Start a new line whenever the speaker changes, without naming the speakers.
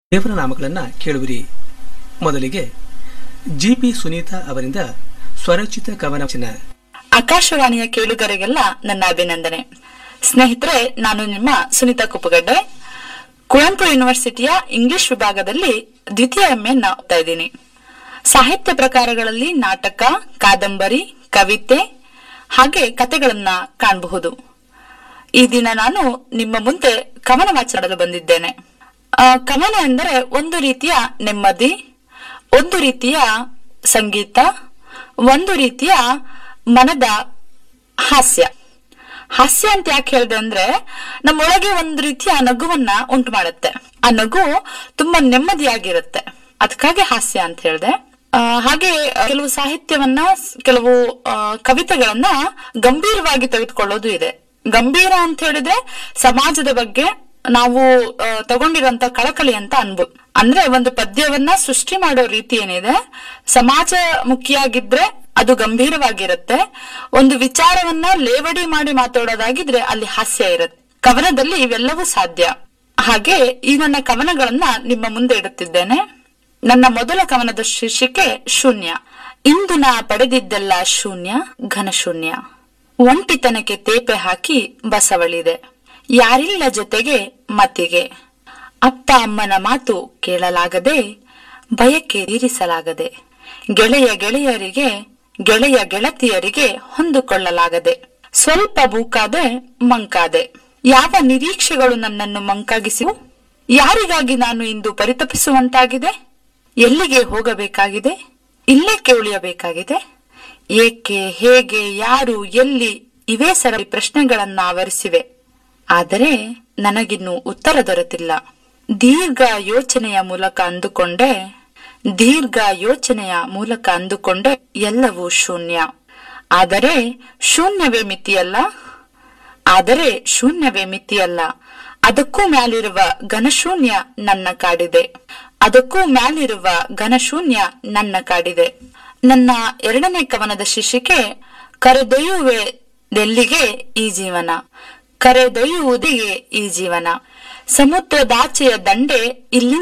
ದೇವರ ನಾಮಗಳನ್ನ ಕೇಳುವಿರಿ ಮೊದಲಿಗೆ ಜಿ ಪಿ ಸುನೀತಾ ಅವರಿಂದ ಸ್ವರಚಿತ ಕವನ ವಚನ
ಆಕಾಶವಾಣಿಯ ಕೇಳುಗರಿಗೆಲ್ಲ ನನ್ನ ಅಭಿನಂದನೆ ಸ್ನೇಹಿತರೆ ನಾನು ನಿಮ್ಮ ಸುನೀತಾ ಕುಪ್ಪಗಡ್ಡೆ ಕುವೆಂಪು ಯೂನಿವರ್ಸಿಟಿಯ ಇಂಗ್ಲಿಷ್ ವಿಭಾಗದಲ್ಲಿ ದ್ವಿತೀಯ ಎಂಎನ್ನ ಓದ್ತಾ ಇದ್ದೀನಿ ಸಾಹಿತ್ಯ ಪ್ರಕಾರಗಳಲ್ಲಿ ನಾಟಕ ಕಾದಂಬರಿ ಕವಿತೆ ಹಾಗೆ ಕತೆಗಳನ್ನ ಕಾಣಬಹುದು ಈ ದಿನ ನಾನು ನಿಮ್ಮ ಮುಂದೆ ಕವನ ವಾಚನಲು ಬಂದಿದ್ದೇನೆ ಆ, ಕವನ ಎಂದರೆ ಒಂದು ರೀತಿಯ ನೆಮ್ಮದಿ ಒಂದು ರೀತಿಯ ಸಂಗೀತ ಒಂದು ರೀತಿಯ ಮನದ ಹಾಸ್ಯ ಹಾಸ್ಯ ಅಂತ ಯಾಕೆ ಹೇಳಿದೆ ಅಂದ್ರೆ ನಮ್ಮೊಳಗೆ ಒಂದು ರೀತಿಯ ನಗುವನ್ನ ಉಂಟು ಮಾಡುತ್ತೆ ಆ ನಗು ತುಂಬಾ ನೆಮ್ಮದಿಯಾಗಿರುತ್ತೆ ಅದಕ್ಕಾಗಿ ಹಾಸ್ಯ ಅಂತ ಹೇಳಿದೆ ಆ, ಹಾಗೆ ಆ, ಕೆಲವು ಸಾಹಿತ್ಯವನ್ನ ಸ್- ಕೆಲವು ಆ, ಕವಿತೆಗಳನ್ನ ಗಂಭೀರವಾಗಿ ತೆಗೆದುಕೊಳ್ಳೋದು ಇದೆ ಗಂಭೀರ ಅಂತ ಹೇಳಿದ್ರೆ ಸಮಾಜದ ಬಗ್ಗೆ ನಾವು ಆ, ತಗೊಂಡಿರೋಂತ ಕಳಕಳಿ ಅಂತ ಅನ್ಬೋದು ಅಂದ್ರೆ ಒಂದು ಪದ್ಯವನ್ನ ಸೃಷ್ಟಿ ಮಾಡೋ ರೀತಿ ಏನಿದೆ ಸಮಾಜ ಮುಖಿಯಾಗಿದ್ರೆ ಅದು ಗಂಭೀರವಾಗಿರುತ್ತೆ ಒಂದು ವಿಚಾರವನ್ನ ಲೇವಡಿ ಮಾಡಿ ಮಾತಾಡೋದಾಗಿದ್ರೆ ಅಲ್ಲಿ ಹಾಸ್ಯ ಇರುತ್ತೆ ಕವನದಲ್ಲಿ ಇವೆಲ್ಲವೂ ಸಾಧ್ಯ ಹಾಗೆ ಈ ನನ್ನ ಕವನಗಳನ್ನ ನಿಮ್ಮ ಮುಂದೆ ಇಡುತ್ತಿದ್ದೇನೆ ನನ್ನ ಮೊದಲ ಕವನದ ಶೀರ್ಷಿಕೆ ಶೂನ್ಯ ಇಂದು ನಾ ಪಡೆದಿದ್ದೆಲ್ಲ ಶೂನ್ಯ ಘನಶೂನ್ಯ ಒಂಟಿತನಕ್ಕೆ ತೇಪೆ ಹಾಕಿ ಬಸವಳಿದೆ ಯಾರಿಲ್ಲ ಜೊತೆಗೆ ಮತಿಗೆ ಅಪ್ಪ ಅಮ್ಮನ ಮಾತು ಕೇಳಲಾಗದೆ ಬಯಕೆ ತೀರಿಸಲಾಗದೆ ಗೆಳೆಯ ಗೆಳೆಯರಿಗೆ ಗೆಳೆಯ ಗೆಳತಿಯರಿಗೆ ಹೊಂದಿಕೊಳ್ಳಲಾಗದೆ ಸ್ವಲ್ಪ ಬೂಕಾದೆ ಮಂಕಾದೆ ಯಾವ ನಿರೀಕ್ಷೆಗಳು ನನ್ನನ್ನು ಮಂಕಾಗಿಸಿವು ಯಾರಿಗಾಗಿ ನಾನು ಇಂದು ಪರಿತಪಿಸುವಂತಾಗಿದೆ ಎಲ್ಲಿಗೆ ಹೋಗಬೇಕಾಗಿದೆ ಇಲ್ಲೇಕೆ ಉಳಿಯಬೇಕಾಗಿದೆ ಏಕೆ ಹೇಗೆ ಯಾರು ಎಲ್ಲಿ ಇವೇ ಸರಳಿ ಪ್ರಶ್ನೆಗಳನ್ನ ಆವರಿಸಿವೆ ಆದರೆ ನನಗಿನ್ನು ಉತ್ತರ ದೊರೆತಿಲ್ಲ ದೀರ್ಘ ಯೋಚನೆಯ ಮೂಲಕ ಅಂದುಕೊಂಡೆ ದೀರ್ಘ ಯೋಚನೆಯ ಮೂಲಕ ಅಂದುಕೊಂಡೆ ಎಲ್ಲವೂ ಶೂನ್ಯ ಆದರೆ ಶೂನ್ಯವೇ ಮಿತಿಯಲ್ಲ ಆದರೆ ಶೂನ್ಯವೇ ಮಿತಿಯಲ್ಲ ಅದಕ್ಕೂ ಮ್ಯಾಲಿರುವ ಘನಶೂನ್ಯ ನನ್ನ ಕಾಡಿದೆ ಅದಕ್ಕೂ ಮ್ಯಾಲಿರುವ ಘನಶೂನ್ಯ ನನ್ನ ಕಾಡಿದೆ ನನ್ನ ಎರಡನೇ ಕವನದ ಶೀರ್ಷಿಕೆ ಕರೆದೊಯ್ಯುವೆ ದೆಲ್ಲಿಗೆ ಈ ಜೀವನ ಕರೆದೊಯ್ಯುವುದಿಗೆ ಈ ಜೀವನ ಸಮುದ್ರದಾಚೆಯ ದಂಡೆ ಇಲ್ಲಿಂದ